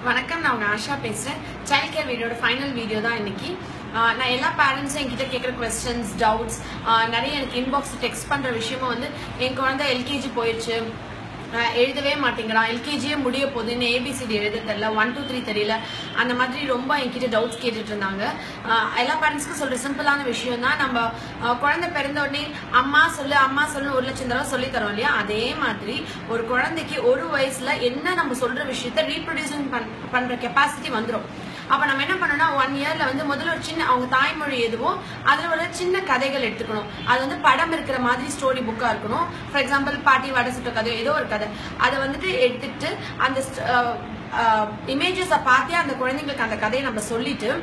வணக்கம் நான் உங்க ஆஷா பேசுறேன் சைல்ட் கேர் வீடியோட ஃபைனல் வீடியோ தான் இன்னைக்கு ஆஹ் நான் எல்லா பேரண்ட்ஸும் என்கிட்ட கேட்குற கொஸ்டின்ஸ் டவுட்ஸ் நிறைய எனக்கு இன்பாக்ஸ் டெக்ஸ்ட் பண்ற விஷயமும் வந்து என் குழந்தை எல்கேஜி போயிடுச்சு ஆஹ் எழுதவே மாட்டேங்கிறான் எல்கேஜியே முடிய போகுது இன்னும் ஏபிசிடி எழுத தெரியல ஒன் டூ த்ரீ தெரியல அந்த மாதிரி ரொம்ப என்கிட்ட டவுட்ஸ் கேட்டுட்டு இருந்தாங்க ஆஹ் எல்லா பேரண்ட்ஸ்க்கும் சொல்ற சிம்பிளான விஷயம் தான் நம்ம ஆஹ் குழந்தை பிறந்த உடனே அம்மா சொல்லு அம்மா சொல்லு ஒரு லட்சம் தடவை சொல்லி தரோம் இல்லையா அதே மாதிரி ஒரு குழந்தைக்கு ஒரு வயசுல என்ன நம்ம சொல்ற விஷயத்த ரீப்ரொடியூசிங் பண்ற கெப்பாசிட்டி வந்துடும் அப்ப நம்ம என்ன பண்ணணும்னா ஒன் இயர்ல வந்து முதல்ல ஒரு சின்ன அவங்க தாய்மொழி எதுவோ அதுல ஒரு சின்ன கதைகள் எடுத்துக்கணும் அது வந்து படம் இருக்கிற மாதிரி ஸ்டோரி புக்கா இருக்கணும் ஃபார் எக்ஸாம்பிள் பாட்டி வடை சுட்ட கதை ஏதோ ஒரு கதை அதை வந்துட்டு எடுத்துட்டு அந்த இமேஜஸை பார்த்தே அந்த குழந்தைங்களுக்கு அந்த கதையை நம்ம சொல்லிட்டு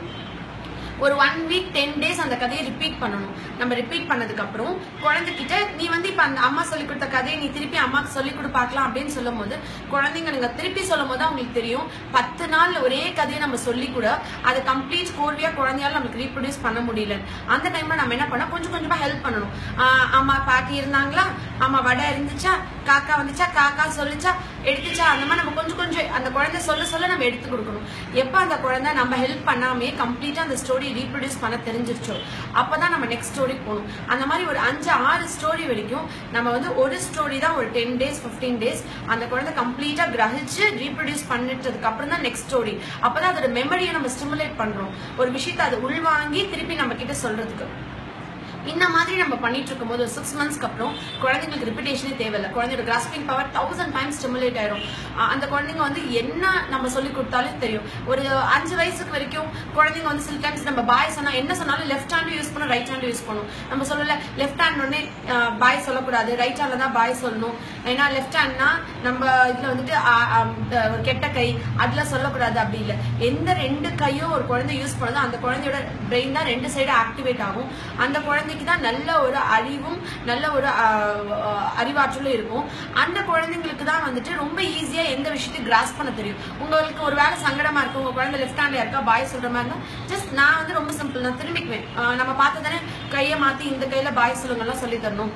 ஒரு ஒன் வீக் டென் டேஸ் அந்த கதையை ரிப்பீட் பண்ணணும் நம்ம ரிப்பீட் பண்ணதுக்கு அப்புறம் குழந்தைகிட்ட நீ வந்து இப்ப அந்த அம்மா சொல்லி கொடுத்த கதையை நீ திருப்பி அம்மாக்கு சொல்லி கொடு பார்க்கலாம் அப்படின்னு சொல்லும் போது குழந்தைங்க நீங்க திருப்பி சொல்லும் போது அவங்களுக்கு தெரியும் பத்து நாள் ஒரே கதையை நம்ம சொல்லி கூட அதை கம்ப்ளீட் கோர்வியா குழந்தையால நமக்கு ரீப்ரொடியூஸ் பண்ண முடியல அந்த டைம்ல நம்ம என்ன பண்ணோம் கொஞ்சம் கொஞ்சமா ஹெல்ப் பண்ணணும் ஆஹ் அம்மா பாட்டி இருந்தாங்களா அம்மா வடை இருந்துச்சா காக்கா வந்துச்சா காக்கா சொல்லுச்சா எடுத்துச்சா அந்த மாதிரி நம்ம கொஞ்சம் கொஞ்சம் அந்த குழந்தை சொல்ல சொல்ல நம்ம எடுத்து கொடுக்கணும் எப்ப அந்த குழந்தை நம்ம ஹெல்ப் பண்ணாமே கம்ப்ளீட்டா அந்த ஸ்டோரி ரீப்ரொடியூஸ் பண்ண தெரிஞ்சிருச்சோ அப்பதான் நம்ம நெக்ஸ்ட் ஸ்டோரி போகணும் அந்த மாதிரி ஒரு அஞ்சு ஆறு ஸ்டோரி வரைக்கும் நம்ம வந்து ஒரு ஸ்டோரி தான் ஒரு டென் டேஸ் பிப்டீன் டேஸ் அந்த குழந்தை கம்ப்ளீட்டா கிரகிச்சு ரீப்ரொடியூஸ் பண்ணிட்டதுக்கு அப்புறம் தான் நெக்ஸ்ட் ஸ்டோரி அப்பதான் அதோட மெமரியை நம்ம ஸ்டிமுலேட் பண்றோம் ஒரு விஷயத்தை அது உள்வாங்கி திருப்பி நம்ம கிட்ட சொல்றதுக்கு இந்த மாதிரி நம்ம பண்ணிட்டு இருக்கும்போது ஒரு சிக்ஸ் மந்த்ஸ்க்கு அப்புறம் குழந்தைங்களுக்கு ரிப்பிட்டேஷனே தேவையில்லை குழந்தையோட grasping power thousand times stimulate ஆயிரும் அஹ் அந்த குழந்தைங்க வந்து என்ன நம்ம சொல்லி கொடுத்தாலும் தெரியும் ஒரு அஞ்சு வயசுக்கு வரைக்கும் குழந்தைங்க வந்து சில டைம்ஸ் நம்ம பாய் சொன்னா என்ன சொன்னாலும் லெஃப்ட் ஹேண்டும் யூஸ் பண்ணும் ரைட் ஹேண்டும் யூஸ் பண்ணும் நம்ம சொல்லல லெஃப்ட் ஹேண்ட் உடனே பாய் சொல்லக்கூடாது ரைட் ஹேண்ட்ல தான் பாய் சொல்லணும் ஏன்னா லெஃப்ட் ஹேண்ட்னா நம்ம இதுல வந்துட்டு ஆ- ஆம், த- ஒரு கெட்ட கை அதுல சொல்லக்கூடாது அப்படி இல்லை எந்த ரெண்டு கையும் ஒரு குழந்தை யூஸ் பண்ணுதோ அந்த குழந்தையோட பிரெயின் தான் ரெண்டு சைடு ஆக்டிவேட் ஆகும் அந்த குழந்தைக்கு தான் நல்ல ஒரு அறிவும் நல்ல ஒரு ஆஹ், ஆஹ், அறிவாற்றலும் இருக்கும் அந்த குழந்தைங்களுக்கு தான் வந்துட்டு ரொம்ப ஈஸியா எந்த விஷயத்தையும் கிராஸ் பண்ண தெரியும் உங்களுக்கு ஒரு வேலை சங்கடமா இருக்கு உங்க குழந்தை லெஃப்ட் ஹேண்ட்ல இருக்கா பாய் சொல்ற மாதிரி இருந்தா ஜஸ்ட் நான் வந்து ரொம்ப சிம்பிள் நான் திரும்பிக்குவேன் ஆஹ், நம்ம பார்த்து தானே கையை மாத்தி இந்த கையில பாய் சொல்லுங்கலாம் சொல்லி தரணும்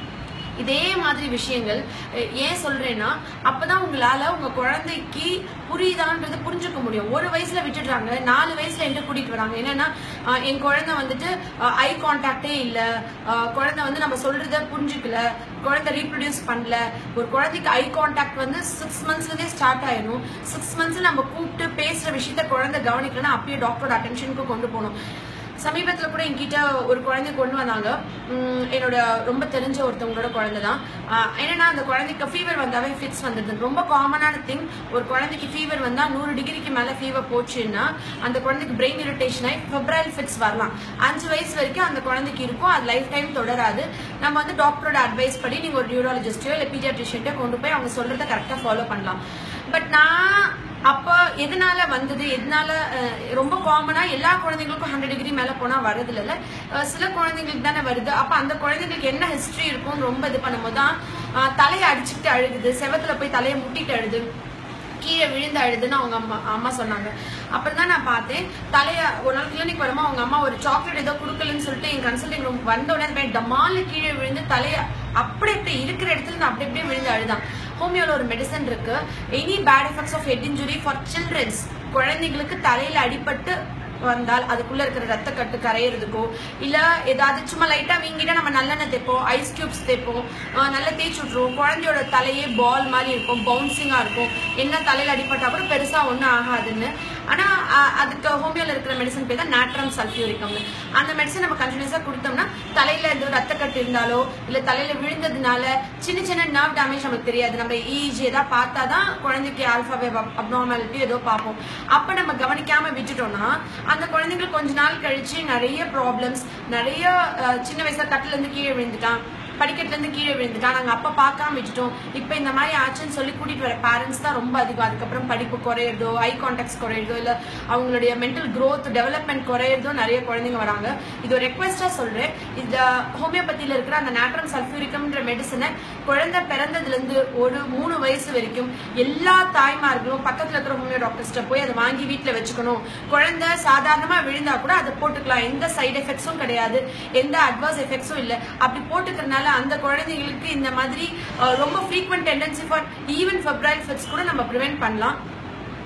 இதே மாதிரி விஷயங்கள் அஹ், ஏன் சொல்றேன்னா அப்பதான் உங்களால உங்க குழந்தைக்கு புரியுதான்றது புரிஞ்சுக்க முடியும் ஒரு வயசுல விட்டுடுறாங்க நாலு வயசுல என்கிட்ட கூட்டிட்டு வராங்க என்னன்னா அஹ், என் குழந்தை வந்துட்டு ஐ கான்டாக்டே இல்ல அஹ், குழந்தை வந்து நம்ம சொல்றத புரிஞ்சுக்கல குழந்தை ரீப்ரொடியூஸ் பண்ணல ஒரு குழந்தைக்கு ஐ கான்டாக்ட் வந்து சிக்ஸ் மந்த்ஸ்ல இருந்தே ஸ்டார்ட் ஆயிடும் சிக்ஸ் மந்த்ஸ்ல நம்ம கூப்பிட்டு பேசுற விஷயத்த குழந்தை கவனிக்கலன்னா அப்பயே டாக்டரோட அட்டென்ஷனுக்கு கொண்டு போகணும் சமீபத்துல கூட என்கிட்ட ஒரு குழந்தை கொண்டு வந்தாங்க உம், என்னோட ரொம்ப தெரிஞ்ச ஒருத்தவங்களோட குழந்தை தான் ஆஹ், என்னன்னா அந்த குழந்தைக்கு ஃபீவர் வந்தாவே ஃபிட்ஸ் வந்துடுது ரொம்ப காமனான திங் ஒரு குழந்தைக்கு ஃபீவர் வந்தா நூறு டிகிரிக்கு மேல ஃபீவர் போச்சுன்னா அந்த குழந்தைக்கு பிரெயின் இரிட்டேஷன் ஆகி ஃபெப்ரல் ஃபிட்ஸ் வரலாம் அஞ்சு வயசு வரைக்கும் அந்த குழந்தைக்கு இருக்கும் அது லைஃப் டைம் தொடராது நம்ம வந்து டாக்டரோட அட்வைஸ் படி நீங்க ஒரு நியூராலஜிஸ்டோ இல்ல பீடியாட்ரிஷியன்ட்டோ கொண்டு போய் அவங்க சொல்றத கரெக்டா ஃபாலோ பண்ணலாம் பட் நான் அப்போ எதனால வந்தது எதனால அஹ், ரொம்ப காமனா எல்லா குழந்தைங்களுக்கும் ஹண்ட்ரட் டிகிரி மேல போனா வரது இல்ல அஹ், சில குழந்தைங்களுக்கு தானே வருது அப்ப அந்த குழந்தைங்களுக்கு என்ன ஹிஸ்டரி இருக்கும் ரொம்ப இது பண்ணும்போது தான் அஹ், தலையை அடிச்சுக்கிட்டு அழுகுது செவத்துல போய் தலையை முட்டிட்டு அழுது கீழே விழுந்து அழுதுன்னு அவங்க அம்மா அம்மா சொன்னாங்க அப்புறம் தான் நான் பார்த்தேன் தலைய ஒரு நாள் கிளினிக் வரும்போது அவங்க அம்மா ஒரு சாக்லேட் ஏதோ கொடுக்கலன்னு சொல்லிட்டு என் கன்சல்டிங் ரூம் வந்த உடனே போய் டமால்னு கீழே விழுந்து தலைய அப்படி இப்படி இருக்கிற இடத்துல நான் அப்படி அப்படியே விழுந்து அழுதான் ஹோமியோல ஒரு மெடிசன் இருக்கு any bad effects of head injury for childrens குழந்தைங்களுக்கு தலையில அடிபட்டு வந்தால் அதுக்குள்ள இருக்கிற ரத்த கட்டு கரையிறதுக்கோ இல்ல ஏதாவது சும்மா லைட்டா வீங்கிட்டா நம்ம நல்லெண்ணெய் தேய்ப்போம் ஐஸ் கியூப்ஸ் தேய்ப்போம் ஆஹ் நல்லா தேய்ச்சி விட்டுருவோம் குழந்தையோட தலையே பால் மாதிரி இருக்கும் பவுன்சிங்கா இருக்கும் என்ன தலையில அடிபட்டா கூட பெருசா ஒண்ணும் ஆகாதுன்னு ஆனா ஆஹ் அதுக்கு ஹோமியோல இருக்கிற மெடிசன் பேர் தான் நாட்ரம் சல்ஃபியூரிக்கம்னு அந்த மெடிசன் நம்ம கண்டினியூஸா கொடுத்தோம்னா தலையில எந்த ரத்த கட்டு இருந்தாலோ இல்ல தலையில விழுந்ததுனால சின்ன சின்ன நர்வ் டேமேஜ் நமக்கு தெரியாது நம்ம இஜி ஏதாவது பார்த்தா தான் குழந்தைக்கு ஆல்பாவே அப்நார்மாலிட்டி ஏதோ பார்ப்போம் அப்ப நம்ம கவனிக்காம விட்டுட்டோம்னா அந்த குழந்தைங்களுக்கு கொஞ்ச நாள் கழிச்சு நிறைய ப்ராப்ளம்ஸ் நிறைய அஹ், சின்ன வயசுல கட்டுல இருந்து கீழே விழுந்துட்டான் படிக்கட்டுல இருந்து கீழே விழுந்துட்டான் நாங்க அப்ப பார்க்காம விட்டுட்டோம் இப்ப இந்த மாதிரி ஆச்சுன்னு சொல்லி கூட்டிட்டு வர பேரண்ட்ஸ் தான் ரொம்ப அதிகம் அதுக்கப்புறம் படிப்பு குறையிறதோ ஐ கான்டாக்ட்ஸ் குறையிறதோ இல்ல அவங்களுடைய மென்டல் growth டெவலப்மெண்ட் குறையிறதோ நிறைய குழந்தைங்க வராங்க இது ஒரு ரெக்வெஸ்டா சொல்றேன் இந்த ஹோமியோபதியில இருக்கிற அந்த நாட்ரம் சல்ஃபியூரிக்கம்ன்ற மெடிசனை குழந்தை பிறந்ததுல இருந்து ஒரு மூணு வயசு வரைக்கும் எல்லா தாய்மார்களும் பக்கத்துல இருக்கிற ஹோமியோ டாக்டர்ஸ்ட்ட போய் அதை வாங்கி வீட்ல வச்சுக்கணும் குழந்தை சாதாரணமா விழுந்தா கூட அதை போட்டுக்கலாம் எந்த சைடு எஃபெக்ட்ஸும் கிடையாது எந்த அட்வர்ஸ் எஃபெக்ட்ஸும் இல்ல அப்படி போட்டுக்கிறதுனால அந்த குழந்தைங்களுக்கு இந்த மாதிரி அஹ், ரொம்ப frequent tendency for even febrile fits கூட நம்ம ப்ரிவென்ட் பண்ணலாம்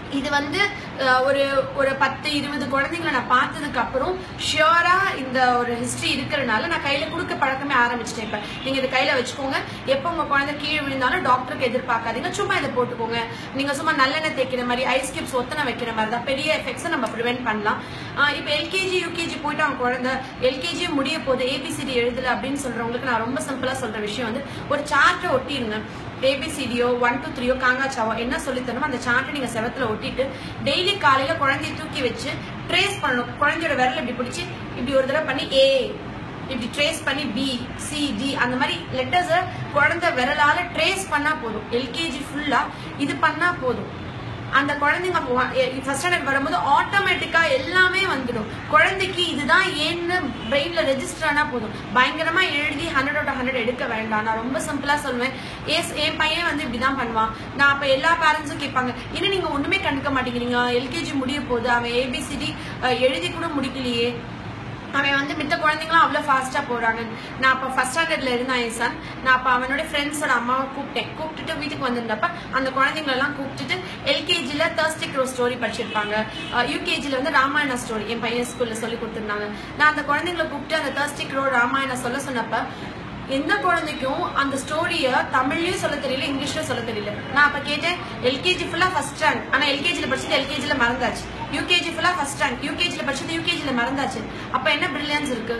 இது வந்து அஹ், ஒரு ஒரு பத்து இருபது குழந்தைங்களை நான் பார்த்ததுக்கு அப்புறம் ஷியோரா இந்த ஒரு ஹிஸ்டரி இருக்கிறனால நான் கையில கொடுக்க பழக்கமே ஆரம்பிச்சிட்டேன் இப்ப நீங்க இதை கையில வச்சுக்கோங்க எப்போ உங்க குழந்தை கீழே விழுந்தாலும் டாக்டருக்கு எதிர்பார்க்காதீங்க சும்மா இதை போட்டுக்கோங்க நீங்க சும்மா நல்லெண்ணெய் தேய்க்கிற மாதிரி ஐஸ் கியூப்ஸ் ஒத்தனை வைக்கிற மாதிரி தான் பெரிய எஃபெக்ட்ஸை நம்ம ப்ரிவென்ட் பண்ணலாம் அஹ், இப்போ எல்கேஜி யூகேஜி போயிட்டு அவங்க குழந்தை எல்கேஜி முடிய போகுது ஏபிசிடி எழுதல அப்படின்னு சொல்றவங்களுக்கு நான் ரொம்ப சிம்பிளா சொல்ற விஷயம் வந்து ஒரு சார்ட்டை ஒட்டிருங்க ஏபிசிடியோ ஒன் டூ த்ரீயோ காங்காச்சாவோ என்ன சொல்லி தரணுமோ அந்த சார்ட்டை நீங்க செவத்துல ஒட்டிட்டு டெய்லி காலையில குழந்தைய தூக்கி வச்சு ட்ரேஸ் பண்ணணும் குழந்தையோட விரல் இப்படி பிடிச்சி இப்படி ஒரு தடவை பண்ணி ஏ இப்படி ட்ரேஸ் பண்ணி பி சி டி அந்த மாதிரி லெட்டர்ஸை குழந்தை விரலால ட்ரேஸ் பண்ணா போதும் எல்கேஜி ஃபுல்லா இது பண்ணா போதும் அந்த குழந்தைங்க ஃபர்ஸ்ட் ஸ்டாண்டர்ட் வரும்போது ஆட்டோமேட்டிக்கா எல்லாமே வந்துடும் குழந்தைக்கு இதுதான் ஏன்னு பிரெயின்ல ரெஜிஸ்டர் ஆனா போதும் பயங்கரமா எழுதி ஹண்ட்ரட் அவுட் ஹண்ட்ரட் எடுக்க வேண்டாம் நான் ரொம்ப சிம்பிளா சொல்லுவேன் ஏஸ் என் பையன் வந்து இப்படிதான் பண்ணுவான் நான் அப்ப எல்லா பேரண்ட்ஸும் கேட்பாங்க இன்னும் நீங்க ஒண்ணுமே கண்டுக்க மாட்டேங்கிறீங்க எல்கேஜி முடிய போகுது அவன் ஏபிசிடி எழுதி கூட முடிக்கலையே அவன் வந்து மித்த குழந்தைங்களும் அவ்வளோ ஃபாஸ்ட்டாக போகிறாங்க நான் அப்போ ஃபர்ஸ்ட் ஸ்டாண்டர்ட்ல இருந்தான் என் சன் நான் அப்போ அவனோட ஃப்ரெண்ட்ஸோட அம்மாவை கூப்பிட்டேன் கூப்பிட்டுட்டு வீட்டுக்கு வந்திருந்தப்ப அந்த குழந்தைங்களெல்லாம் கூப்பிட்டுட்டு எல்கேஜியில் தேர்ஸ்டி க்ரோ ஸ்டோரி படிச்சிருப்பாங்க யூகேஜியில் வந்து ராமாயண ஸ்டோரி என் பையன் ஸ்கூலில் சொல்லி கொடுத்துருந்தாங்க நான் அந்த குழந்தைங்களை கூப்பிட்டு அந்த தேர்ஸ்டி க்ரோ ராமாயண சொல்ல சொன்னப்ப எந்த குழந்தைக்கும் அந்த ஸ்டோரிய தமிழ்லயும் சொல்ல தெரியல இங்கிலீஷ்லயும் சொல்ல தெரியல நான் அப்ப கேட்டேன் எல்கேஜி ஃபுல்லா ஃபர்ஸ்ட் ரேங்க் ஆனா எல்கேஜில படிச்சது எல்கேஜில மறந்தாச்சு யூகேஜி ஃபுல்லா ஃபர்ஸ்ட் ரேங்க் யூகேஜில படிச்சது யூகேஜில மறந்தாச்சு அப்ப என்ன பிரில்லியன்ஸ் இருக்கு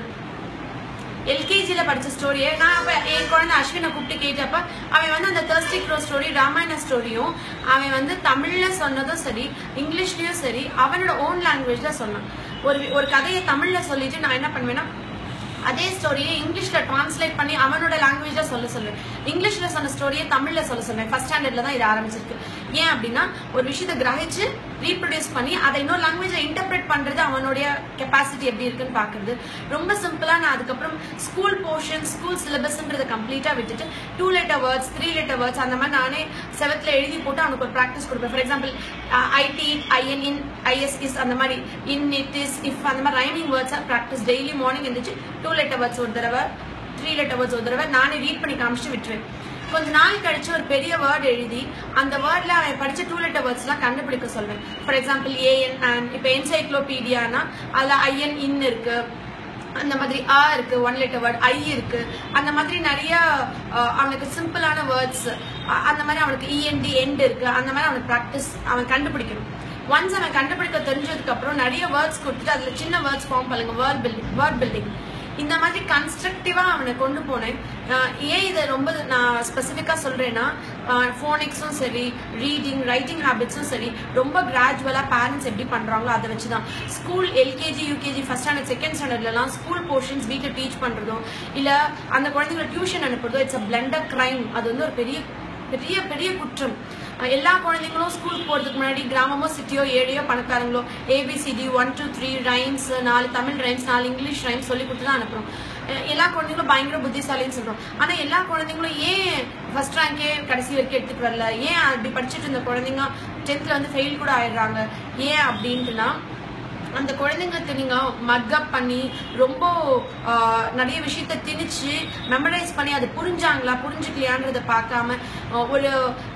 எல்கேஜில படிச்ச ஸ்டோரியை நான் அப்ப என் குழந்தை அஸ்வினை கூப்பிட்டு கேட்டப்ப அவன் வந்து அந்த தேர்ஸ்டி க்ரோ ஸ்டோரி ராமாயண ஸ்டோரியும் அவன் வந்து தமிழ்ல சொன்னதும் சரி இங்கிலீஷ்லயும் சரி அவனோட ஓன் லாங்குவேஜ்ல சொன்னான் ஒரு ஒரு கதையை தமிழ்ல சொல்லிட்டு நான் என்ன பண்ணுவேன்னா அதே ஸ்டோரியை இங்கிலீஷ்ல டிரான்ஸ்லேட் பண்ணி அவனோட லாங்குவேஜ்ல சொல்ல சொல்லுவேன் இங்கிலீஷ்ல சொன்ன ஸ்டோரியை தமிழ்ல சொல்ல சொல்லுவேன் ஃபர்ஸ்ட் ஸ்டாண்டர்ட்ல தான் இது ஆரம்பிச்சிருக்கு ஏன் அப்படின்னா ஒரு விஷயத்தை கிரகிச்சு ரீப்ரொடியூஸ் பண்ணி அதை இன்னொரு லாங்குவேஜ்ல இன்டர்பிரேட் பண்றது அவனுடைய கெப்பாசிட்டி எப்படி இருக்குன்னு பாக்குறது ரொம்ப சிம்பிளா நான் அதுக்கப்புறம் ஸ்கூல் போர்ஷன் ஸ்கூல் சிலபஸ்ன்றதை கம்ப்ளீட்டா விட்டுட்டு two letter words three letter words அந்த மாதிரி நானே செவத்துல எழுதி போட்டு அவனுக்கு ஒரு ப்ராக்டிஸ் கொடுப்பேன் for example I T I N in I S is அந்த மாதிரி இன் இட் இஸ் இஃப் அந்த மாதிரி ரைமிங் வேர்ட்ஸாக ப்ராக்டிஸ் டெய்லி மார்னிங் எழுந்திரிச்சு டூ லெட்டர் வேர்ட்ஸ் ஒரு தடவை த்ரீ லெட்டர் வேர்ட்ஸ் ஒரு தடவை நானே ரீட் பண்ணி காமிச்சிட்டு விட்டுருவேன் கொஞ்ச நாள் கழிச்சு ஒரு பெரிய வேர்ட் எழுதி அந்த வேர்ட்ல அவன் படிச்ச டூ லெட்டர் வேர்ட்ஸ் எல்லாம் கண்டுபிடிக்க சொல்வேன் ஃபார் எக்ஸாம்பிள் ஏஎன் அண்ட் இப்போ என்சைக்ளோபீடியானா அதுல ஐஎன் இன் இருக்கு அந்த மாதிரி ஆ இருக்கு ஒன் லெட்டர் வேர்ட் ஐ இருக்கு அந்த மாதிரி நிறைய அஹ், அவனுக்கு சிம்பிளான வேர்ட்ஸ் அந்த மாதிரி அவனுக்கு இஎன்டி எண்ட் இருக்கு அந்த மாதிரி அவனுக்கு ப்ராக்டிஸ் அவன் கண்டுபிடிக்கணும் ஒன்ஸ் அவன் கண்டுபிடிக்க தெரிஞ்சதுக்கு அப்புறம் நிறைய வேர்ட்ஸ் கொடுத்துட்டு அதுல சின்ன வேர்ட்ஸ் ஃபார்ம் பண்ணுங்க வேர்ட் பில்டிங் வேர்ட் பில்டிங் இந்த மாதிரி கன்ஸ்ட்ரக்டிவா அவனை கொண்டு போனேன் அஹ் ஏன் இதை ரொம்ப நான் ஸ்பெசிஃபிக்கா சொல்றேன்னா ஃபோனிக்ஸும் சரி ரீடிங் ரைட்டிங் ஹேபிட்ஸும் சரி ரொம்ப கிராஜுவலா பேரண்ட்ஸ் எப்படி பண்றாங்களோ அதை வச்சுதான் school LKG UKG first standard second ஸ்டாண்டர்ட்லலாம் ஸ்கூல் போர்ஷன்ஸ் வீட்டில் டீச் பண்றதும் இல்ல அந்த குழந்தைங்களை டியூஷன் அனுப்புறதோ இட்ஸ் அ பிளண்டர் கிரைம் அது வந்து ஒரு பெரிய பெரிய பெரிய குற்றம் அஹ் எல்லா குழந்தைங்களும் ஸ்கூல் போறதுக்கு முன்னாடி கிராமமோ சிட்டியோ ஏழையோ பணக்காரங்களோ A B C D one two three rhymes நாலு தமிழ் ரைம்ஸ் நாலு இங்கிலீஷ் ரைம்ஸ் சொல்லி கொடுத்து தான் அனுப்புறோம் அஹ் எல்லா குழந்தைங்களும் பயங்கர புத்திசாலின்னு சொல்றோம் ஆனா எல்லா குழந்தைங்களும் ஏன் ஃபர்ஸ்ட் ரேங்கே கடைசி வரைக்கும் எடுத்துட்டு வரல ஏன் அப்படி படிச்சுட்டு இருந்த குழந்தைங்க டென்த்ல வந்து ஃபெயில் கூட ஆயிடுறாங்க ஏன் அப்படின்ட்டுனா அந்த குழந்தைங்களுக்கு நீங்க மக்கப் பண்ணி ரொம்ப ஆஹ், நிறைய விஷயத்த திணிச்சு மெமரைஸ் பண்ணி அது புரிஞ்சாங்களா புரிஞ்சுக்கலையான்றத பார்க்காம ஆஹ், ஒரு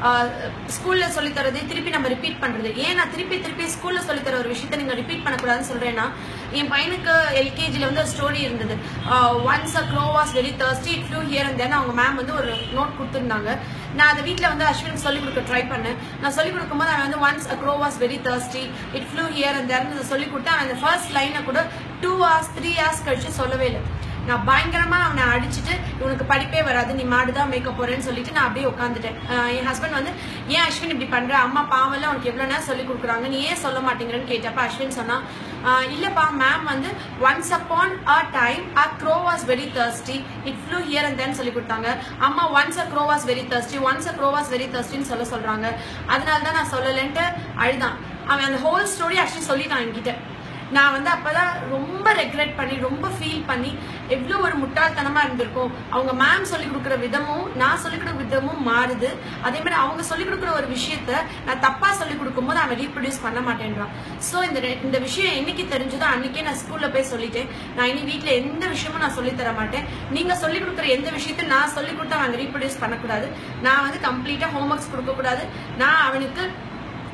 ஸ்கூல்ல சொல்லித்தரது திருப்பி நம்ம ரிப்பீட் பண்றது ஏன் நான் திருப்பி திருப்பி ஸ்கூல்ல சொல்லித்தர ஒரு விஷயத்த நீங்க ரிப்பீட் பண்ணக்கூடாதுன்னு சொல்றேன்னா என் பையனுக்கு எல்கேஜில வந்து ஒரு ஸ்டோரி இருந்தது once a crow was very thirsty it flew here and then அவங்க மேம் வந்து ஒரு நோட் கொடுத்துருந்தாங்க நான் அதை வீட்டில் வந்து அஸ்வினுக்கு சொல்லிக் கொடுக்க ட்ரை பண்ணேன் நான் சொல்லிக் கொடுக்கும்போது அவன் வந்து once a crow was very thirsty it flew here and தேர்னு சொல்லி கொடுத்து அவன் அந்த ஃபர்ஸ்ட் லைனை கூட டூ ஹவர்ஸ் த்ரீ ஹவர்ஸ் கழிச்சு சொல்லவே இல்லை நான் பயங்கரமா அவனை அடிச்சுட்டு இவனுக்கு படிப்பே வராது நீ மாடுதான் மேய்க்க போறேன்னு சொல்லிட்டு நான் அப்படியே உட்காந்துட்டேன் ஆஹ் என் ஹஸ்பண்ட் வந்து ஏன் அஸ்வின் இப்படி பண்ற அம்மா பாவம்ல உனக்கு எவ்வளவு நேரம் சொல்லி கொடுக்குறாங்க நீ ஏன் சொல்ல மாட்டேங்கிறன்னு கேட்டப்ப அஸ்வின் சொன்னா ஆஹ் இல்லப்பா மேம் வந்து once upon a time a crow was very thirsty it flew here and then சொல்லி கொடுத்தாங்க அம்மா once a crow was very thirsty once a crow was very தர்ஸ்டின்னு சொல்ல சொல்றாங்க அதனால தான் நான் சொல்லலன்ட்டு அழுதான் அவன் அந்த ஹோல் ஸ்டோரி ஆக்சுவலி சொல்லிட்டான் என்கிட்ட நான் வந்து அப்பதான் ரொம்ப ரெக்ரெட் பண்ணி ரொம்ப ஃபீல் பண்ணி எவ்வளோ ஒரு முட்டாள்தனமா இருந்திருக்கும் அவங்க மேம் சொல்லி கொடுக்குற விதமும் நான் சொல்லி கொடுக்குற விதமும் மாறுது அதே மாதிரி அவங்க சொல்லி கொடுக்குற ஒரு விஷயத்த நான் தப்பா சொல்லி கொடுக்கும்போது அவன் ரீப்ரொடியூஸ் பண்ண மாட்டேன்றான் ஸோ இந்த ரெ- இந்த விஷயம் என்னைக்கு தெரிஞ்சதோ அன்னைக்கே நான் ஸ்கூல்ல போய் சொல்லிட்டேன் நான் இனி வீட்ல எந்த விஷயமும் நான் சொல்லி தர மாட்டேன் நீங்க சொல்லி கொடுக்குற எந்த விஷயத்தையும் நான் சொல்லி கொடுத்து அவன் ரீப்ரொடியூஸ் பண்ணக்கூடாது நான் வந்து கம்ப்ளீட்டா ஹோம்ஒர்க்ஸ் கொடுக்க கூடாது நான் அவனுக்கு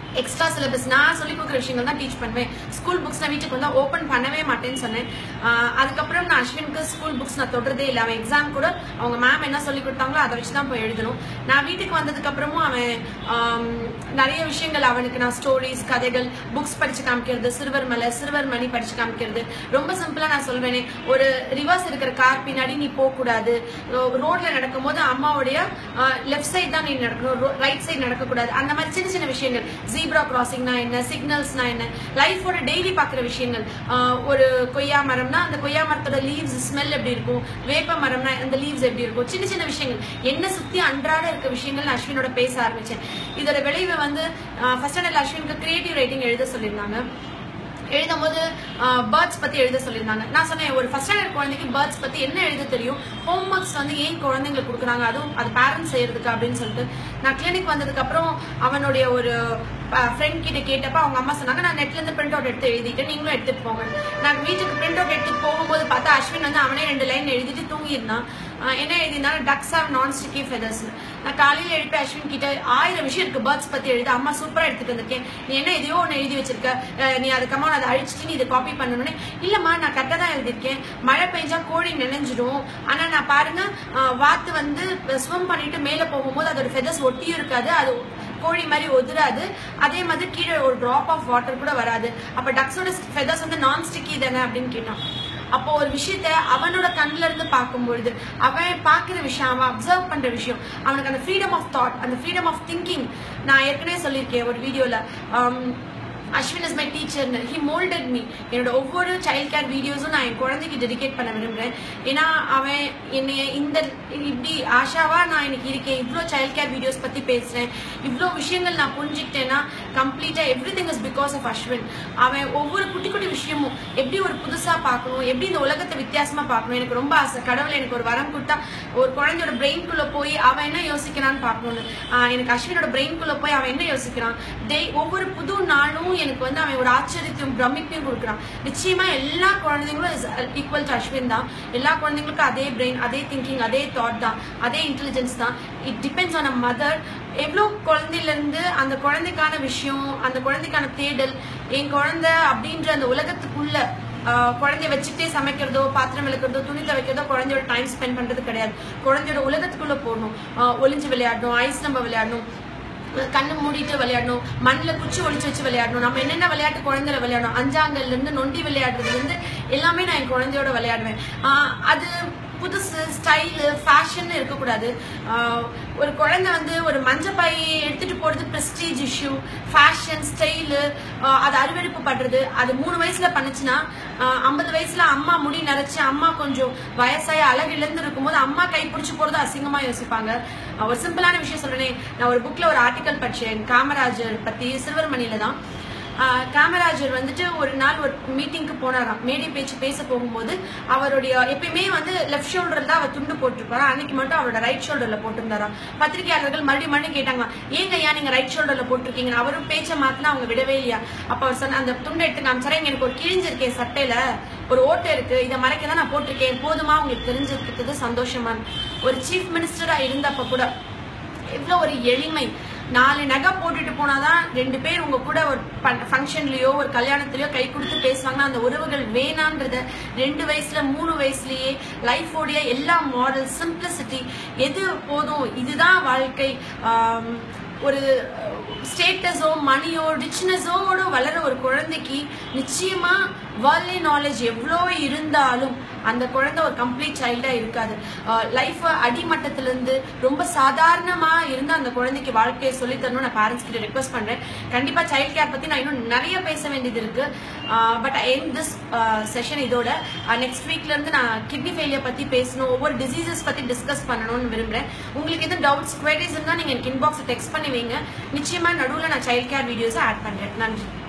எக்ஸ்ட்ரா சிலபஸ் நான் சொல்லி கொடுக்குற விஷயங்கள் தான் டீச் பண்ணுவேன் ஸ்கூல் புக்ஸ் நான் வீட்டுக்கு வந்து ஓப்பன் பண்ணவே மாட்டேன்னு சொன்னேன் ஆஹ் அதுக்கப்புறம் நான் அஸ்வினுக்கு ஸ்கூல் புக்ஸ் நான் தொடுறதே இல்லை அவன் எக்ஸாம் கூட அவங்க மேம் என்ன சொல்லி கொடுத்தாங்களோ அதை வச்சு தான் போய் எழுதணும் நான் வீட்டுக்கு வந்ததுக்கு அப்புறமும் அவன் ஆம், நிறைய விஷயங்கள் அவனுக்கு நான் ஸ்டோரிஸ் கதைகள் புக்ஸ் படிச்சு காமிக்கிறது சிறுவர் மலை சிறுவர் மணி படிச்சு காமிக்கிறது ரொம்ப சிம்பிளா நான் சொல்வேனே ஒரு ரிவர்ஸ் இருக்கிற கார் பின்னாடி நீ போக கூடாது ரோட்ல நடக்கும் போது அம்மாவுடைய லெஃப்ட் சைடு தான் நீ நடக்கணும் ரைட் சைடு நடக்கக்கூடாது அந்த மாதிரி சின்ன சின்ன விஷயங்கள் ஜீப்ரா கிராசிங்னா என்ன சிக்னல்ஸ்னா என்ன லைஃபோட டெய்லி பார்க்குற விஷயங்கள் ஆஹ் ஒரு கொய்யா மரம்னா அந்த கொய்யா மரத்தோட லீவ்ஸ் ஸ்மெல் எப்படி இருக்கும் வேப்ப மரம்னா அந்த லீவ்ஸ் எப்படி இருக்கும் சின்ன சின்ன விஷயங்கள் என்ன சுத்தி அன்றாட இருக்க விஷயங்கள் நான் அஸ்வினோட பேச ஆரம்பிச்சேன் இதோட விளைவு வந்து ஃபர்ஸ்ட் ஸ்டாண்டர்ட் அஸ்வினுக்கு கிரியேட்டிவ் ரைட்டிங் எழுத சொல்லியிருந்தாங்க எழுதும் போது பேர்ட்ஸ் பத்தி எழுத சொல்லியிருந்தாங்க நான் சொன்னேன் ஒரு ஃபர்ஸ்ட் ஸ்டாண்டர்ட் குழந்தைக்கு பேர்ட்ஸ் பத்தி என்ன எழுத தெரியும் ஹோம்ஒர்க்ஸ் வந்து ஏன் குழந்தைங்களுக்கு கொடுக்குறாங்க அதுவும் அது பேரண்ட்ஸ் செய்யறதுக்கு அப்படின்னு சொல்லிட்டு நான் கிளினிக் வந்ததுக்கு அப்புறம் அவனுடைய ஒரு ஃப்ரெண்ட் கிட்ட கேட்டப்ப அவங்க அம்மா சொன்னாங்க நான் நெட்ல இருந்து பிரிண்ட் அவுட் எடுத்து எழுதிட்டேன் நீங்களும் எடுத்துட்டு போங்க நான் வீட்டுக்கு பிரிண்ட் அவுட் எடுத்து போகும்போது பார்த்தா அஸ்வின் வந்து அவனே ரெண்டு லைன் எழுதிட்டு தூங்கியிருந்தான் ஆஹ் என்ன எழுதினாலும் ducks are non sticky feathers நான் காலையில எழுப்பி அஸ்வின் கிட்ட ஆயிரம் விஷயம் இருக்கு பேர்ட்ஸ் பத்தி எழுத அம்மா சூப்பரா எடுத்துட்டு வந்திருக்கேன் நீ என்ன எதையோ ஒன்று எழுதி வச்சிருக்க அஹ் நீ அதுக்கம்மா அதை அழிச்சிட்டு நீ இதை காப்பி பண்ணணும்னு இல்லம்மா நான் கரெக்டாக தான் எழுதியிருக்கேன் மழை பெஞ்சா கோழி நினைஞ்சிடும் ஆனா நான் பாருங்க ஆஹ் வாத்து வந்து ஸ்விம் பண்ணிட்டு மேல போகும்போது அதோட ஃபெதர்ஸ் ஒட்டியும் இருக்காது அது கோழி மாதிரி ஒதுராது அதே மாதிரி கீழே ஒரு டிராப் ஆஃப் வாட்டர் கூட வராது அப்ப டக்ஸோட ஃபெதர்ஸ் வந்து நான் ஸ்டிக்கி தானே அப்படின்னு கேட்டான் அப்போ ஒரு விஷயத்த அவனோட கண்ணுல இருந்து பார்க்கும்பொழுது அவன் பார்க்கிற விஷயம் அவன் அப்சர்வ் பண்ற விஷயம் அவனுக்கு அந்த ஃப்ரீடம் ஆஃப் தாட் அந்த ஃப்ரீடம் ஆஃப் திங்கிங் நான் ஏற்கனவே சொல்லியிருக்கேன் ஒரு வீடியோல Ashwin is my teacher he moulded me என்னோட ஒவ்வொரு சைல்ட் கேர் வீடியோஸும் நான் என் குழந்தைக்கு டெடிகேட் பண்ண விரும்புறேன் ஏன்னா அவன் என்னைய இந்த இப்படி ஆஷாவா நான் இன்னைக்கு இருக்கேன் இவ்வளோ சைல்ட் கேர் வீடியோஸ் பத்தி பேசுறேன் இவ்வளோ விஷயங்கள் நான் புரிஞ்சுக்கிட்டேன்னா கம்ப்ளீட்டா everything is because of Ashwin அவன் ஒவ்வொரு குட்டி குட்டி விஷயமும் எப்படி ஒரு புதுசா பார்க்கணும் எப்படி இந்த உலகத்தை வித்தியாசமா பார்க்கணும் எனக்கு ரொம்ப ஆசை கடவுள் எனக்கு ஒரு வரம் கொடுத்தா ஒரு குழந்தையோட பிரெயின்குள்ள போய் அவன் என்ன யோசிக்கிறான்னு பார்க்கணும்னு ஆஹ் எனக்கு அஸ்வினோட பிரெயின்குள்ள போய் அவன் என்ன யோசிக்கிறான் டே ஒவ்வொரு புது நாளும் எனக்கு வந்து அவன் ஒரு ஆச்சரியத்தையும் பிரமிப்பையும் கொடுக்குறான் நிச்சயமா எல்லா குழந்தைங்களும் இஸ் ஈக்குவல் டு அஸ்வின் தான் எல்லா குழந்தைங்களுக்கும் அதே பிரெயின் அதே திங்கிங் அதே தாட் தான் அதே இன்டெலிஜென்ஸ் தான் it depends on a mother எவ்வளோ குழந்தையில இருந்து அந்த குழந்தைக்கான விஷயம் அந்த குழந்தைக்கான தேடல் என் குழந்தை அப்படின்ற அந்த உலகத்துக்குள்ள ஆஹ் குழந்தைய வச்சுட்டே சமைக்கிறதோ பாத்திரம் விளக்குறதோ துணி துவைக்கிறதோ குழந்தையோட டைம் ஸ்பெண்ட் பண்றது கிடையாது குழந்தையோட உலகத்துக்குள்ள போகணும் ஆஹ் ஒளிஞ்சு விளையாடணும் ஐஸ் நம்ம விளையாடணும் கண்ணு மூடிட்டு விளையாடணும் மண்ணில் குச்சி ஒளிச்சு வச்சு விளையாடணும் நம்ம என்னென்ன விளையாட்டு குழந்தைல விளையாடணும் அஞ்சாங்கல்ல இருந்து நொண்டி விளையாடுறதுல இருந்து எல்லாமே நான் என் குழந்தையோட விளையாடுவேன் ஆஹ் அது புதுசு ஸ்டைலு ஃபேஷன் இருக்கக்கூடாது ஆஹ் ஒரு குழந்தை வந்து ஒரு மஞ்சள் பை எடுத்துட்டு போறது பிரஸ்டீஜ் இஷ்யூ ஃபேஷன் ஸ்டைலு அது அருவெடுப்பு பண்றது அது மூணு வயசுல பண்ணுச்சுன்னா ஐம்பது வயசுல அம்மா முடி நரைச்சு அம்மா கொஞ்சம் வயசாய அழகு இழந்து இருக்கும்போது அம்மா கை பிடிச்சி போறது அசிங்கமா யோசிப்பாங்க ஆஹ் ஒரு சிம்பிளான விஷயம் சொல்றேனே நான் ஒரு புக்ல ஒரு ஆர்டிக்கல் படிச்சேன் காமராஜர் பத்தி சிறுவர்மணியில தான் ஆஹ் காமராஜர் வந்துட்டு ஒரு நாள் ஒரு மீட்டிங்க்கு போனாராம் மேடை பேச்சு பேச போகும்போது அவருடைய எப்பயுமே வந்து லெஃப்ட் ஷோல்டர்ல தான் அவர் துண்டு போட்டிருப்பாரு அன்னைக்கு மட்டும் அவரோட ரைட் ஷோல்டர்ல போட்டிருந்தாராம் பத்திரிகையாளர்கள் மறுபடியும் மறுபடியும் கேட்டாங்க ஏங்க ஐயா நீங்க ரைட் ஷோல்டர்ல போட்டிருக்கீங்க அவரும் பேச்சை மாத்தினா அவங்க விடவே இல்லையா அப்ப அவர் சொன்ன அந்த துண்டை எடுத்து காமிச்சாரா எனக்கு ஒரு கிழிஞ்சிருக்கேன் சட்டையில ஒரு ஓட்டை இருக்கு இதை மறைக்க தான் நான் போட்டிருக்கேன் போதுமா உங்களுக்கு தெரிஞ்சிருக்கிறது சந்தோஷமா ஒரு சீஃப் மினிஸ்டரா இருந்தப்ப கூட எவ்வளோ ஒரு எளிமை நாலு நகை போட்டுட்டு போனாதான் ரெண்டு பேர் உங்க கூட ஒரு ஃபங்க்ஷன்லயோ ஒரு கல்யாணத்திலயோ கை கொடுத்து பேசுவாங்கன்னா அந்த உறவுகள் வேணான்றத ரெண்டு வயசுல மூணு வயசுலயே லைஃபோடைய எல்லா மாடல் சிம்பிளிசிட்டி எது போதும் இதுதான் வாழ்க்கை ஆம், ஒரு ஸ்டேட்டஸோ மணியோ ரிச்னஸோட வளர ஒரு குழந்தைக்கு நிச்சயமா வேர்ல்ட்லி நாலேஜ் எவ்வளோ இருந்தாலும் அந்த குழந்தை ஒரு கம்ப்ளீட் சைல்டா இருக்காது லைஃப் அடிமட்டத்திலிருந்து ரொம்ப சாதாரணமா இருந்து அந்த குழந்தைக்கு வாழ்க்கையை சொல்லி தரணும் நான் பேரண்ட்ஸ் கிட்ட ரெக்வஸ்ட் பண்றேன் கண்டிப்பா சைல்ட் கேர் பத்தி நான் இன்னும் நிறைய பேச வேண்டியது இருக்கு பட் என் திஸ் செஷன் இதோட நெக்ஸ்ட் வீக்ல இருந்து நான் கிட்னி ஃபெயிலியர் பத்தி பேசணும் ஒவ்வொரு டிசீசஸ் பத்தி டிஸ்கஸ் பண்ணணும்னு விரும்புறேன் உங்களுக்கு எதுவும் டவுட்ஸ் குவரிஸ் இருந்தா நீங்க எனக்கு இன்பாக்ஸ் டெக்ஸ்ட் பண்ணி வைங்க நிச்சயமா நடுவுல நான் சைல்ட் கேர் வீடியோஸ் ஆட் பண்றேன் நன்றி